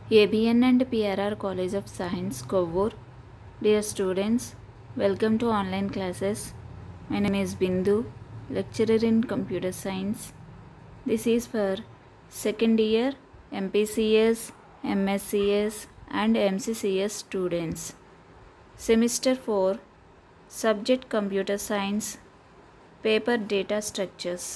ABN and PRR College of Science, Kovur. Dear students, welcome to online classes. My name is Bindu, lecturer in computer science. This is for second year MPCS, MSCS, and MCCS students. Semester 4, subject computer science, paper data structures.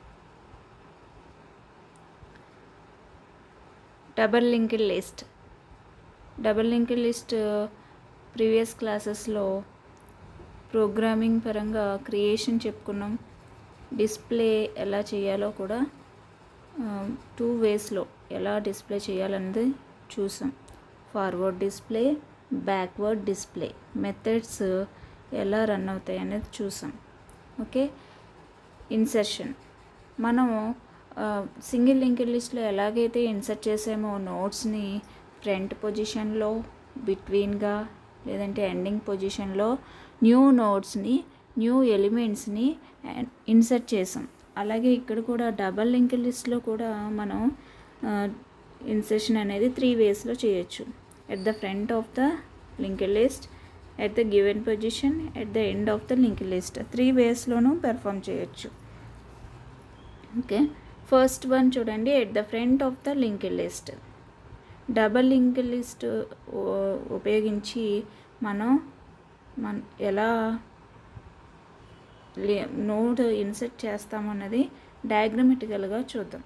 Double linked list double linked list previous క్లాసెస్లో programming పరంగా creation చెప్పుకున్నాం display ఎలా చేయాలో కూడా two వేస్లో ఎలా display చేయాలన్నది చూసాం forward display backward display methods ఎలా రన్ అవుతాయి అనేది చూసాం ఓకే ఇన్సర్షన్ మనము సింగిల్ లింక్డ్ లిస్ట్లో ఎలాగైతే ఇన్సర్ట్ చేసామో నోట్స్ని ఫ్రంట్ పొజిషన్లో బిట్వీన్గా లేదంటే ఎండింగ్ పొజిషన్లో న్యూ నోట్స్ని న్యూ ఎలిమెంట్స్ని ఇన్సర్ట్ చేసాం అలాగే ఇక్కడ కూడా డబల్ లింక్డ్ లిస్ట్లో కూడా మనం ఇన్సర్షన్ అనేది త్రీ వేస్లో చేయొచ్చు at the front of the linked list at the given position at the end of the linked list three వేస్లోనూ పెర్ఫామ్ చేయొచ్చు ఓకే ఫస్ట్ వన్ చూడండి at the front of the link list double link list ఉపయోగించి మనం మన ఎలా note insert చేస్తామన్నది డయాగ్రమెటికల్గా చూద్దాం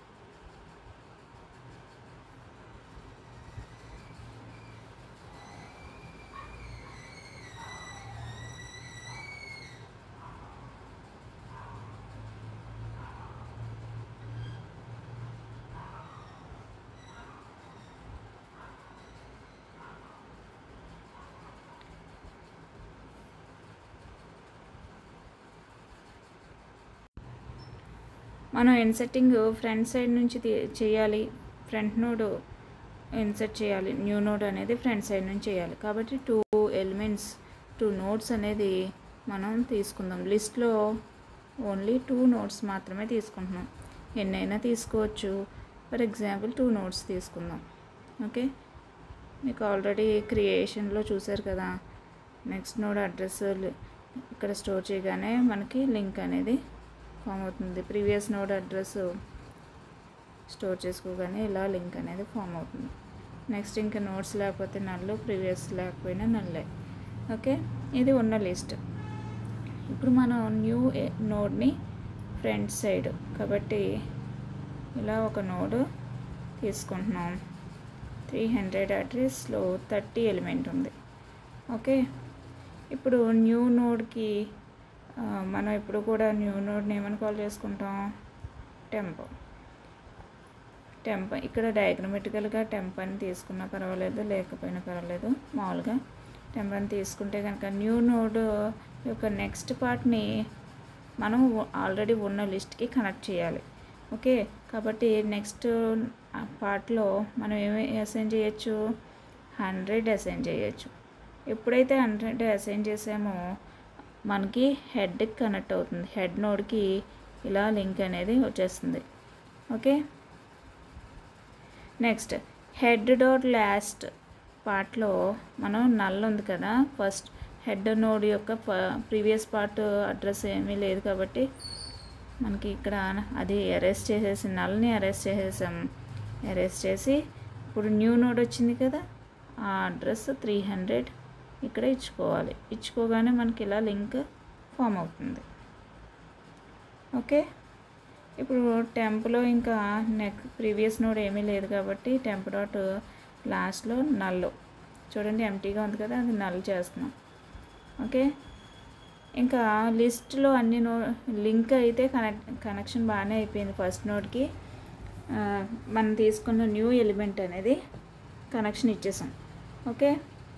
మనం ఇన్సెట్టింగ్ front side నుంచి చేయాలి ఫ్రంట్ నోడ్ ఇన్సర్ట్ చేయాలి న్యూ నోడ్ అనేది ఫ్రంట్ సైడ్ నుంచి చేయాలి కాబట్టి టూ ఎలిమెంట్స్ టూ నోట్స్ అనేది మనం తీసుకుందాం లిస్ట్లో ఓన్లీ టూ నోట్స్ మాత్రమే తీసుకుంటున్నాం ఎన్నైనా తీసుకోవచ్చు ఫర్ ఎగ్జాంపుల్ టూ నోట్స్ తీసుకుందాం ఓకే మీకు ఆల్రెడీ క్రియేషన్లో చూసారు కదా నెక్స్ట్ నోడ్ అడ్రస్ ఇక్కడ స్టోర్ చేయగానే మనకి లింక్ అనేది ఫామ్ అవుతుంది ప్రీవియస్ నోడ్ అడ్రస్ స్టోర్ చేసుకోగానే ఇలా లింక్ అనేది ఫామ్ అవుతుంది నెక్స్ట్ ఇంకా నోట్స్ లేకపోతే నల్లు ప్రీవియస్ లేకపోయినా నల్లే ఓకే ఇది ఉన్న లిస్ట్ ఇప్పుడు మనం న్యూ నోడ్ని ఫ్రంట్ సైడ్ కాబట్టి ఇలా ఒక నోడ్ తీసుకుంటున్నాం త్రీ హండ్రెడ్ అడ్రస్లో థర్టీ ఎలిమెంట్ ఉంది ఓకే ఇప్పుడు న్యూ నోడ్కి మనం ఇప్పుడు కూడా న్యూ నోడ్ని ఏమని కాల్ చేసుకుంటాం టెంప్ టెంప్ ఇక్కడ డయాగ్రమెటికల్గా టెంప్ అని తీసుకున్నా పర్వాలేదు లేకపోయినా పర్వాలేదు మామూలుగా టెంప్ అని తీసుకుంటే కనుక న్యూ నోడ్ యొక్క నెక్స్ట్ పార్ట్ని మనం ఆల్రెడీ ఉన్న లిస్ట్కి కనెక్ట్ చేయాలి ఓకే కాబట్టి నెక్స్ట్ పార్ట్లో మనం ఏమి అసైన్ చేయొచ్చు హండ్రెడ్ అసైన్ చేయొచ్చు ఎప్పుడైతే హండ్రెడ్ అసైన్ చేసామో మనకి హెడ్కి కనెక్ట్ అవుతుంది హెడ్ నోడ్కి ఇలా లింక్ అనేది వచ్చేస్తుంది okay next head dot last పార్ట్లో మనం నల్ ఉంది కదా ఫస్ట్ హెడ్ నోడ్ యొక్క ప్రీవియస్ పార్ట్ అడ్రస్ ఏమీ లేదు కాబట్టి మనకి ఇక్కడ అది అరెస్ట్ చేసేసి నల్ని అరెస్ట్ చేసేసాం అరెస్ట్ చేసి ఇప్పుడు న్యూ నోడ్ వచ్చింది కదా ఆ అడ్రస్ త్రీ హండ్రెడ్ ఇక్కడ ఇచ్చుకోవాలి ఇచ్చుకోగానే మనకి ఇలా లింక్ ఫామ్ అవుతుంది ఓకే ఇప్పుడు టెంప్లో ఇంకా నెక్ ప్రీవియస్ నోడ్ ఏమీ లేదు కాబట్టి టెంప్ డాట్ లాస్ట్లో నల్లు చూడండి ఎంటీగా ఉంది కదా అది నల్ చేస్తున్నాం ఓకే ఇంకా లిస్ట్లో అన్ని నో లింక్ అయితే కనెక్ట్ కనెక్షన్ బాగానే అయిపోయింది ఫస్ట్ నోడ్కి మనం తీసుకున్న న్యూ ఎలిమెంట్ అనేది కనెక్షన్ ఇచ్చేసాం ఓకే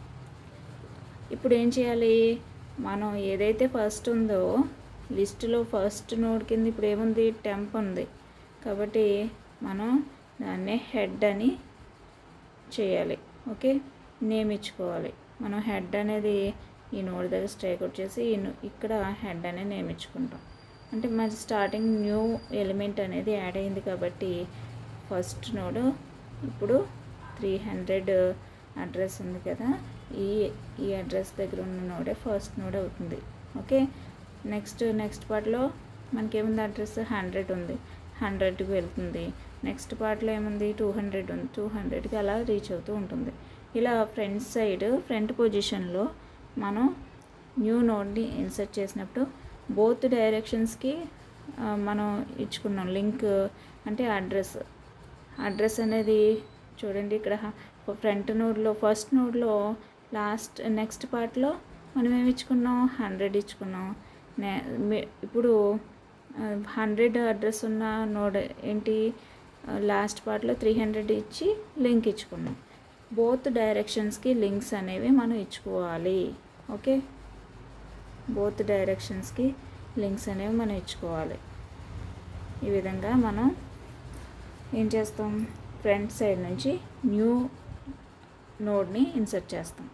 ఇప్పుడు ఏం చేయాలి మనం ఏదైతే ఫస్ట్ ఉందో లిస్టులో ఫస్ట్ నోడ్ కింద ఇప్పుడు ఏముంది టెంప్ ఉంది కాబట్టి మనం దాన్నే హెడ్ అని చేయాలి ఓకే నేమ్ ఇచ్చుకోవాలి మనం హెడ్ అనేది ఈ నోడ్ దగ్గర స్ట్రైక్ అవుట్ చేసి ఇక్కడ హెడ్ అనేది నేమ్ ఇచ్చుకుంటాం అంటే మరి స్టార్టింగ్ న్యూ ఎలిమెంట్ అనేది యాడ్ అయింది కాబట్టి ఫస్ట్ నోడ్ ఇప్పుడు త్రీ హండ్రెడ్ అడ్రస్ ఉంది కదా ఈ ఈ అడ్రస్ దగ్గర ఉన్న నోడే ఫస్ట్ నోడ్ అవుతుంది ఓకే నెక్స్ట్ నెక్స్ట్ పార్ట్లో మనకేముంది అడ్రస్ హండ్రెడ్ ఉంది హండ్రెడ్కి వెళ్తుంది నెక్స్ట్ పార్ట్లో ఏముంది టూ హండ్రెడ్ ఉంది టూ హండ్రెడ్కి అలా రీచ్ అవుతూ ఉంటుంది ఇలా ఫ్రంట్ సైడ్ ఫ్రంట్ పొజిషన్లో మనం న్యూ నోడ్ని ఇన్సర్ట్ చేసినప్పుడు బోత్ డైరెక్షన్స్కి మనం ఇచ్చుకున్నాం లింక్ అంటే అడ్రస్ అడ్రస్ అనేది చూడండి ఇక్కడ ఫ్రంట్ నోడ్లో ఫస్ట్ నోడ్లో లాస్ట్ నెక్స్ట్ పార్ట్లో మనం ఏమి ఇచ్చుకున్నాం హండ్రెడ్ ఇచ్చుకున్నాం నే మీ- ఇప్పుడు హండ్రెడ్ అడ్రస్ ఉన్న నోడ్ ఏంటి లాస్ట్ పార్ట్లో త్రీ హండ్రెడ్ ఇచ్చి లింక్ ఇచ్చుకున్నాం బోత్ డైరెక్షన్స్కి లింక్స్ అనేవి మనం ఇచ్చుకోవాలి ఓకే బోత్ డైరెక్షన్స్కి లింక్స్ అనేవి మనం ఇచ్చుకోవాలి ఈ విధంగా మనం ఏం చేస్తాం ఫ్రంట్ సైడ్ నుంచి న్యూ నోడ్ని ఇన్సర్ట్ చేస్తాం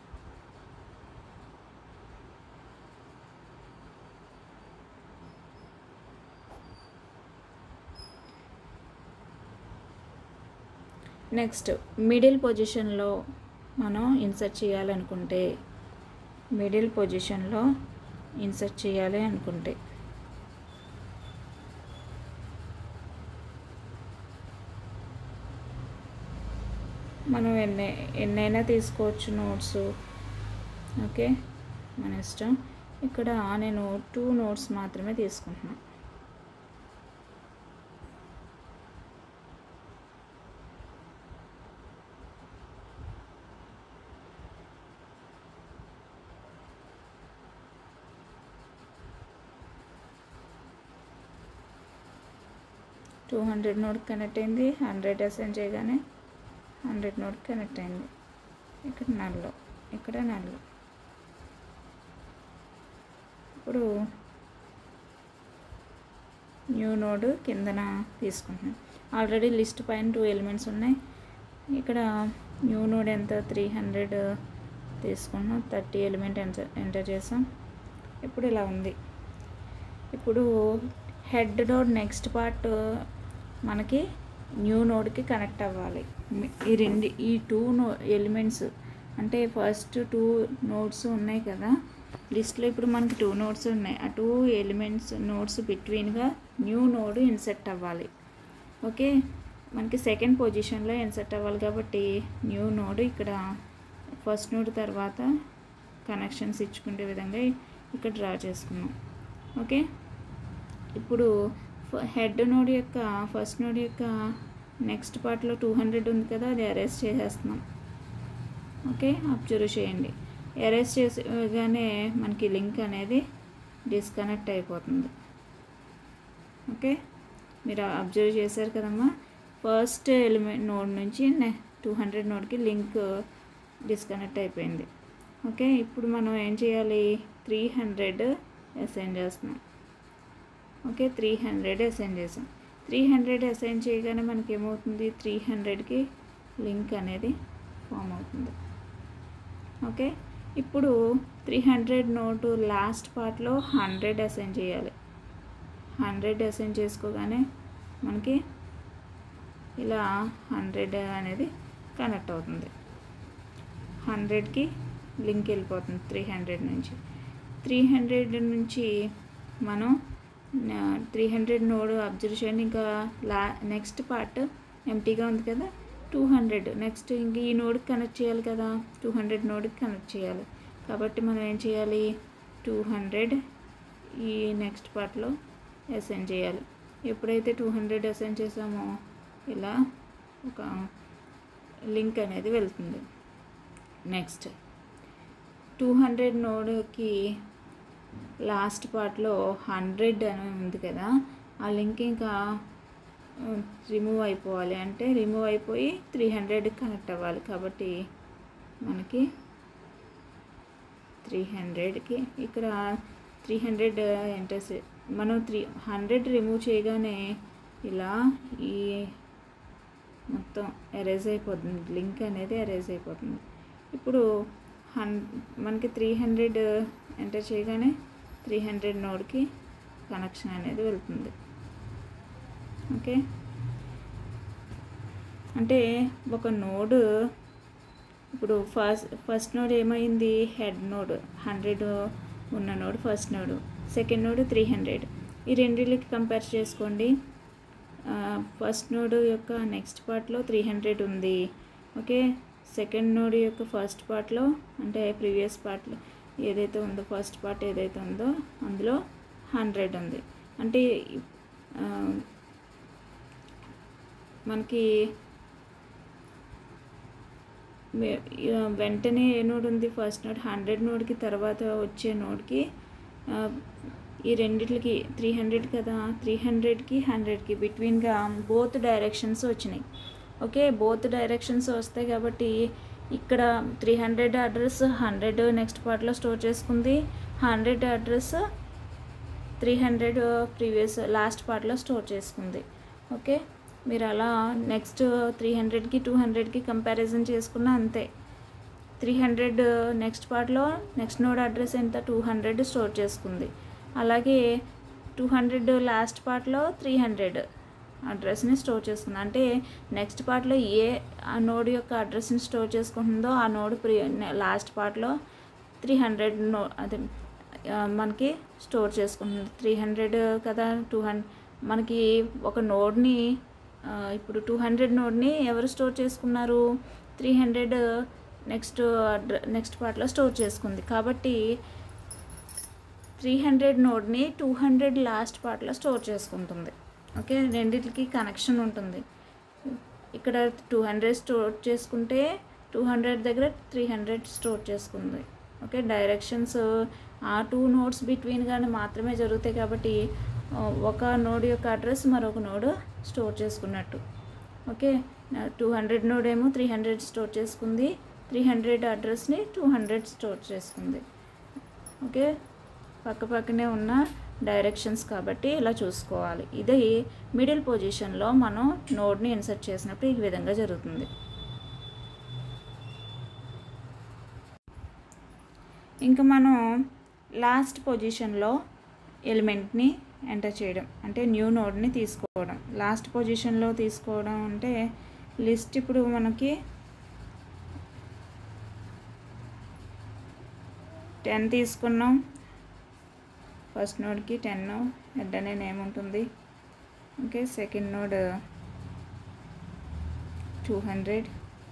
నెక్స్ట్ మిడిల్ పొజిషన్లో మనం ఇన్సర్ట్ చేయాలనుకుంటే మిడిల్ పొజిషన్లో ఇన్సర్ట్ చేయాలి అనుకుంటే మనం ఎన్ని ఎన్నైనా తీసుకోవచ్చు నోట్స్ ఓకే మన ఇష్టం ఇక్కడ నేను టూ నోట్స్ మాత్రమే తీసుకుంటున్నాను టూ హండ్రెడ్ నోట్ కనెక్ట్ అయింది హండ్రెడ్ అసెండ్ చేయగానే హండ్రెడ్ నోట్ కనెక్ట్ అయింది ఇక్కడ నల్లు ఇక్కడ నల్లు ఇప్పుడు న్యూ నోడ్ కిందన తీసుకుంటున్నాం ఆల్రెడీ లిస్ట్ పైన టూ ఎలిమెంట్స్ ఉన్నాయి ఇక్కడ న్యూ నోడ్ ఎంత త్రీ హండ్రెడ్ తీసుకున్నాం థర్టీ ఎలిమెంట్ ఎంటర్ ఎంటర్ చేసాం ఇప్పుడు ఇలా ఉంది ఇప్పుడు హెడ్ నోడ్ నెక్స్ట్ పార్ట్ మనకి న్యూ నోడ్కి కనెక్ట్ అవ్వాలి మి- ఈ రెండు ఈ టూ నో ఎలిమెంట్స్ అంటే ఫస్ట్ టూ నోట్స్ ఉన్నాయి కదా లిస్ట్లో ఇప్పుడు మనకి టూ నోట్స్ ఉన్నాయి ఆ టూ ఎలిమెంట్స్ నోట్స్ బిట్వీన్గా న్యూ నోడ్ ఇన్సెట్ అవ్వాలి ఓకే మనకి సెకండ్ పొజిషన్లో ఇన్సెట్ అవ్వాలి కాబట్టి న్యూ నోడ్ ఇక్కడ ఫస్ట్ నోడ్ తర్వాత కనెక్షన్స్ ఇచ్చుకునే విధంగా ఇక్కడ డ్రా చేసుకున్నాం ఓకే ఇప్పుడు హెడ్ నోడ్ యొక్క ఫస్ట్ నోడ్ యొక్క నెక్స్ట్ పార్ట్లో టూ హండ్రెడ్ ఉంది కదా అది అరెస్ట్ చేసేస్తున్నాం ఓకే అబ్జర్వ్ చేయండి అరెస్ట్ చేసేగానే మనకి లింక్ అనేది డిస్కనెక్ట్ అయిపోతుంది ఓకే మీరు అబ్జర్వ్ చేశారు కదమ్మా ఫస్ట్ ఎలిమెంట్ నోడ్ నుంచి టూ హండ్రెడ్ నోడ్కి లింక్ డిస్కనెక్ట్ అయిపోయింది ఓకే ఇప్పుడు మనం ఏం చేయాలి త్రీ హండ్రెడ్ అసైన్ చేస్తున్నాం ఓకే త్రీ హండ్రెడ్ అసైన్ చేసాం త్రీ హండ్రెడ్ అసైన్ చేయగానే మనకి ఏమవుతుంది త్రీ హండ్రెడ్కి లింక్ అనేది ఫామ్ అవుతుంది ఓకే ఇప్పుడు త్రీ హండ్రెడ్ నోటు లాస్ట్ పార్ట్లో హండ్రెడ్ అసైన్ చేయాలి హండ్రెడ్ అసైన్ చేసుకోగానే మనకి ఇలా హండ్రెడ్ అనేది కనెక్ట్ అవుతుంది హండ్రెడ్కి లింక్ వెళ్ళిపోతుంది త్రీ హండ్రెడ్ నుంచి త్రీ హండ్రెడ్ నుంచి మనం త్రీ హండ్రెడ్ నోడ్ అబ్జర్వ్ చేయండి ఇంకా లా నెక్స్ట్ పార్ట్ ఎంటీగా ఉంది కదా టూ హండ్రెడ్ నెక్స్ట్ ఇంక ఈ నోడ్కి కనెక్ట్ చేయాలి కదా టూ హండ్రెడ్ నోడ్కి కనెక్ట్ చేయాలి కాబట్టి మనం ఏం చేయాలి టూ హండ్రెడ్ ఈ నెక్స్ట్ పార్ట్లో అసైన్ చేయాలి ఎప్పుడైతే టూ హండ్రెడ్ అసైన్ చేసామో ఇలా ఒక లింక్ అనేది వెళ్తుంది నెక్స్ట్ టూ హండ్రెడ్ నోడ్కి లాస్ట్ పార్ట్లో హండ్రెడ్ అని ఉంది కదా ఆ లింక్ ఇంకా రిమూవ్ అయిపోవాలి అంటే రిమూవ్ అయిపోయి త్రీ హండ్రెడ్ కనెక్ట్ అవ్వాలి కాబట్టి మనకి త్రీ హండ్రెడ్కి ఇక్కడ త్రీ హండ్రెడ్ ఎంటర్ మనం త్రీ హండ్రెడ్ రిమూవ్ చేయగానే ఇలా ఈ మొత్తం ఎరేజ్ అయిపోతుంది లింక్ అనేది ఎరేజ్ అయిపోతుంది ఇప్పుడు హన్ మనకి త్రీ హండ్రెడ్ ఎంటర్ చేయగానే త్రీ హండ్రెడ్ నోడ్కి కనెక్షన్ అనేది వెళ్తుంది ఓకే అంటే ఒక నోడ్ ఇప్పుడు ఫస్ట్ ఫస్ట్ నోడ్ ఏమైంది హెడ్ నోడ్ హండ్రెడ్ ఉన్న node first node second node three hundred ఈ రెండింటికి కంపేర్ చేసుకోండి ఫస్ట్ నోడ్ యొక్క నెక్స్ట్ పార్ట్లో త్రీ హండ్రెడ్ ఉంది ఓకే సెకండ్ నోడ్ యొక్క ఫస్ట్ పార్ట్లో అంటే ప్రీవియస్ పార్ట్లో ఏదైతే ఉందో ఫస్ట్ పార్ట్ ఏదైతే ఉందో అందులో హండ్రెడ్ ఉంది అంటే ఆ, మనకి వె- ఆ, వెంటనే ఏ నోడ్ ఉంది ఫస్ట్ నోడ్ హండ్రెడ్ నోడ్కి తర్వాత వచ్చే నోడ్కి ఆ, ఈ రెండిట్లకి త్రీ హండ్రెడ్ కదా త్రీ హండ్రెడ్కి హండ్రెడ్కి బిట్వీన్గా బోత్ డైరెక్షన్స్ వచ్చినాయి ఓకే బోత్ డైరెక్షన్స్ వస్తాయి కాబట్టి ఇక్కడ three hundred address hundred next పార్ట్లో స్టోర్ చేసుకుంది hundred address three hundred previous last పార్ట్లో స్టోర్ చేసుకుంది ఓకే మీరు అలా నెక్స్ట్ త్రీ హండ్రెడ్కి టూ హండ్రెడ్కి కంపారిజన్ చేసుకున్న అంతే త్రీ హండ్రెడ్ నెక్స్ట్ పార్ట్లో నెక్స్ట్ నోడ్ అడ్రస్ ఎంత టూ హండ్రెడ్ స్టోర్ చేసుకుంది అలాగే టూ హండ్రెడ్ లాస్ట్ పార్ట్లో త్రీ హండ్రెడ్ అడ్రస్ని స్టోర్ చేసుకుంది అంటే నెక్స్ట్ పార్ట్లో ఏ ఆ నోడ్ యొక్క అడ్రస్ని స్టోర్ చేసుకుంటుందో ఆ నోడ్ ప్రీ లాస్ట్ పార్ట్లో త్రీ హండ్రెడ్ నో అదే ఆ, మనకి స్టోర్ చేసుకుంటుంది త్రీ హండ్రెడ్ కదా టూ హండ్రెడ్ మనకి ఒక నోడ్ని ఆ, ఇప్పుడు టూ హండ్రెడ్ నోడ్ని ఎవరు స్టోర్ చేసుకున్నారు త్రీ హండ్రెడ్ నెక్స్ట్ అడ్ర నెక్స్ట్ పార్ట్లో స్టోర్ చేసుకుంది కాబట్టి త్రీ హండ్రెడ్ నోడ్ని టూ హండ్రెడ్ లాస్ట్ పార్ట్లో స్టోర్ చేసుకుంటుంది ఓకే రెండింటికి కనెక్షన్ ఉంటుంది ఇక్కడ టూ హండ్రెడ్ స్టోర్ చేసుకుంటే టూ హండ్రెడ్ దగ్గర త్రీ హండ్రెడ్ స్టోర్ చేసుకుంది ఓకే డైరెక్షన్స్ ఆ టూ నోట్స్ బిట్వీన్ కానీ మాత్రమే జరుగుతాయి కాబట్టి ఆ, ఒక నోడ్ యొక్క అడ్రస్ మరొక నోడ్ స్టోర్ చేసుకున్నట్టు ఓకే టూ హండ్రెడ్ నోడ్ ఏమో త్రీ హండ్రెడ్ స్టోర్ చేసుకుంది త్రీ హండ్రెడ్ అడ్రస్ని టూ హండ్రెడ్ స్టోర్ చేసుకుంది ఓకే పక్క పక్కనే ఉన్న డైరెక్షన్స్ కాబట్టి ఇలా చూసుకోవాలి ఇది మిడిల్ పొజిషన్లో మనం నోడ్ని ఇన్సర్ట్ చేసినప్పుడు ఈ విధంగా జరుగుతుంది ఇంకా మనం లాస్ట్ పొజిషన్లో ఎలిమెంట్ని ఎంటర్ చేయడం అంటే న్యూ నోడ్ని తీసుకోవడం లాస్ట్ పొజిషన్లో తీసుకోవడం అంటే లిస్ట్ ఇప్పుడు మనకి టెన్ తీసుకున్నాం ఫస్ట్ నోడ్కి టెన్ హెడ్ అనే నేమ్ ఉంటుంది okay second node two hundred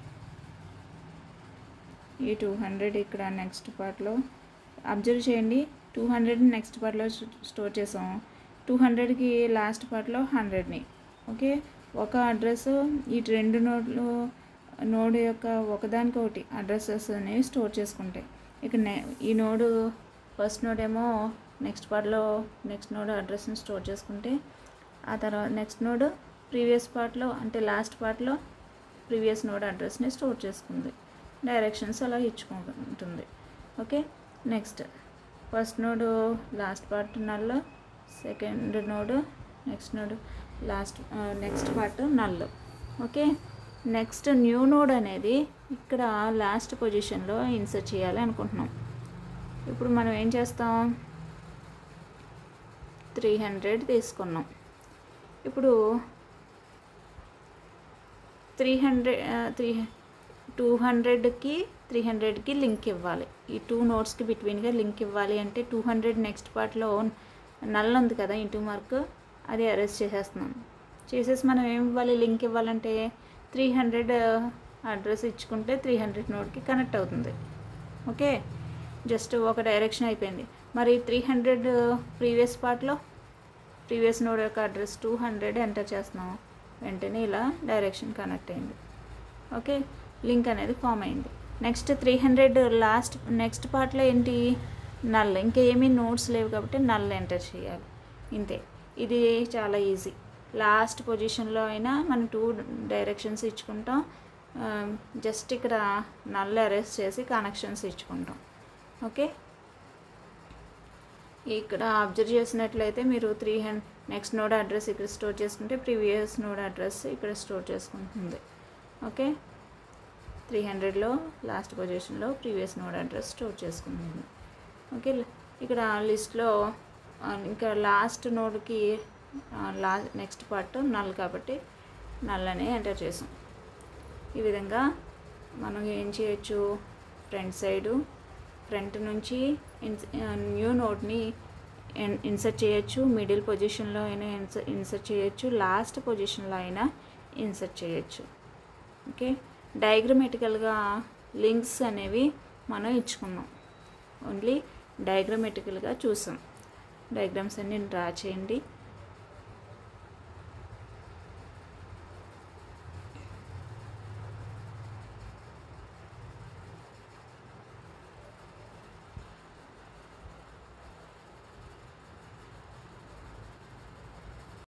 ఈ టూ హండ్రెడ్ ఇక్కడ నెక్స్ట్ పార్ట్లో అబ్జర్వ్ చేయండి టూ హండ్రెడ్ నెక్స్ట్ పార్ట్లో స్టోర్ చేసాం టూ హండ్రెడ్కి లాస్ట్ పార్ట్లో హండ్రెడ్ని ఓకే ఒక అడ్రస్ ఈ రెండు నోడ్లు నోడ్ యొక్క ఒకదానికొకటి అడ్రసెస్ అనేవి స్టోర్ చేసుకుంటాయి ఇక నె ఈ నోడు ఫస్ట్ నోడ్ ఏమో నెక్స్ట్ పార్ట్లో నెక్స్ట్ నోడ్ అడ్రస్ని స్టోర్ చేసుకుంటే ఆ తర్వాత నెక్స్ట్ నోడ్ ప్రీవియస్ పార్ట్లో అంటే లాస్ట్ పార్ట్లో ప్రీవియస్ నోడ్ అడ్రస్ని స్టోర్ చేసుకుంది డైరెక్షన్స్ అలా ఇచ్చుకుంటుంది okay next first node last part null second node next node last next part null okay next new node అనేది ఇక్కడ లాస్ట్ పొజిషన్లో ఇన్సర్ట్ చేయాలి అనుకుంటున్నాం ఇప్పుడు మనం ఏం చేస్తాం త్రీ హండ్రెడ్ తీసుకున్నాం ఇప్పుడు త్రీ హండ్రెడ్ త్రీ టూ హండ్రెడ్కి త్రీ హండ్రెడ్కి లింక్ ఇవ్వాలి ఈ టూ నోట్స్కి బిట్వీన్గా లింక్ ఇవ్వాలి అంటే టూ హండ్రెడ్ నెక్స్ట్ పార్ట్లో నల్ ఉంది కదా ఇంటూ మార్క్ అది అరెస్ట్ చేసేస్తున్నాం చేసేసి మనం ఏం ఇవ్వాలి లింక్ ఇవ్వాలంటే త్రీ హండ్రెడ్ అడ్రస్ ఇచ్చుకుంటే త్రీ హండ్రెడ్ నోట్కి కనెక్ట్ అవుతుంది ఓకే జస్ట్ ఒక డైరెక్షన్ అయిపోయింది మరి త్రీ హండ్రెడ్ ప్రీవియస్ పార్ట్లో ప్రీవియస్ నోడ్ యొక్క అడ్రస్ టూ హండ్రెడ్ ఎంటర్ చేస్తున్నాం వెంటనే ఇలా డైరెక్షన్ కనెక్ట్ అయింది ఓకే లింక్ అనేది ఫామ్ అయింది next three hundred last next పార్ట్లో ఏంటి నల్ ఇంకా ఏమీ నోట్స్ లేవు కాబట్టి నల్ ఎంటర్ చేయాలి ఇంతే ఇది చాలా ఈజీ లాస్ట్ పొజిషన్లో అయినా మనం టూ డైరెక్షన్స్ ఇచ్చుకుంటాం జస్ట్ ఇక్కడ నల్ అరెస్ట్ చేసి కనెక్షన్స్ ఇచ్చుకుంటాం ఓకే ఇక్కడ అబ్జర్వ్ చేసినట్లయితే మీరు three hundred next node address ఇక్కడ స్టోర్ చేసుకుంటే ప్రీవియస్ నోడ్ అడ్రస్ ఇక్కడ స్టోర్ చేసుకుంటుంది ఓకే త్రీ హండ్రెడ్లో లాస్ట్ పొజిషన్లో ప్రీవియస్ నోడ్ అడ్రస్ స్టోర్ చేసుకుంటుంది ఓకే ఇక్కడ లిస్ట్లో ఇంకా లాస్ట్ నోడ్కి లా నెక్స్ట్ పార్ట్ నల్ కాబట్టి నల్ అని ఎంటర్ చేసాం ఈ విధంగా మనం ఏం చేయొచ్చు ఫ్రంట్ సైడు ఫ్రంట్ నుంచి న్యూ నోట్ని ఇన్సర్ట్ చేయొచ్చు మిడిల్ పొజిషన్లో అయినా ఇన్సర్ట్ ఇన్సర్ట్ చేయొచ్చు లాస్ట్ పొజిషన్లో అయినా ఇన్సర్ట్ చేయొచ్చు ఓకే డయాగ్రమెటికల్గా లింక్స్ అనేవి మనం ఇచ్చుకున్నాం ఓన్లీ డయాగ్రమెటికల్గా చూసాం డయాగ్రామ్స్ అన్ని డ్రా చేయండి